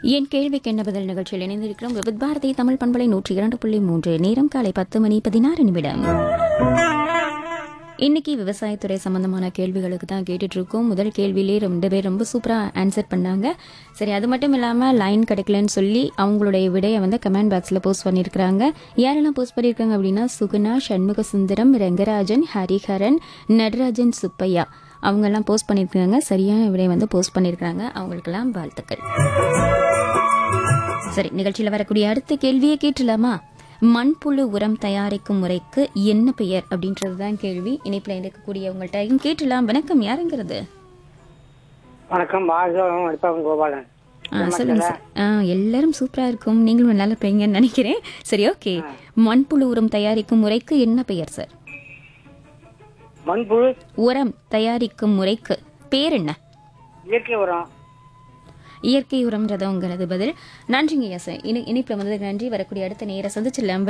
என் கேள்விக்கு என்ன பதில் நிகழ்ச்சியில் இணைந்திருக்கிறோம் விவித் பாரதி தமிழ் பண்பலை நூற்றி இரண்டு புள்ளி மூன்று நேரம் காலை பத்து மணி பதினாறு நிமிடம் இன்னைக்கு விவசாயத்துறை சம்பந்தமான கேள்விகளுக்கு தான் கேட்டுட்டு இருக்கோம் முதல் கேள்வியிலே ரெண்டு பேர் ரொம்ப சூப்பரா ஆன்சர் பண்ணாங்க சரி அது மட்டும் இல்லாம லைன் கிடைக்கலன்னு சொல்லி அவங்களுடைய விடையை வந்து கமெண்ட் பாக்ஸ்ல போஸ்ட் பண்ணியிருக்கிறாங்க யாரெல்லாம் போஸ்ட் பண்ணியிருக்காங்க அப்படின்னா சுகுணா சண்முக சுந்தரம் ரங்கராஜன் ஹரிஹரன் நடராஜன் சுப்பையா அவங்கெல்லாம் போஸ்ட் பண்ணியிருக்காங்க சரியான விடை வந்து போஸ்ட் பண்ணியிருக்காங்க அவங்களுக்கெல்லாம் வாழ்த்துக்கள் சரி நிகழ்ச்சியில் வரக்கூடிய அடுத்த கேள்வியை கேட்டலாமா மண்புழு உரம் தயாரிக்கும் முறைக்கு என்ன பெயர் அப்படின்றது தான் கேள்வி இணைப்பில் இருக்கக்கூடியவங்கள்ட்ட கேட்டலாம் வணக்கம் யாருங்கிறது வணக்கம் பாரதம் அடுப்பாக்கம் கோபாலன் ஆ, சொல்லுங்க சார் ஆ எல்லாரும் சூப்பரா இருக்கும் நீங்களும் நல்லா இருப்பீங்கன்னு நினைக்கிறேன் சரி ஓகே மண்புழு உரம் தயாரிக்கும் முறைக்கு என்ன பெயர் சார் மண்புழு உரம் தயாரிக்கும் முறைக்கு பேர் என்ன இயற்கை உரம் இயற்கை உரம்ன்றது உங்களது பதில் நன்றிங்க ஐயா சார் இனி இனிப்பில் வந்ததுக்கு நன்றி வரக்கூடிய அடுத்த நேர சந்திச்சிடலாம்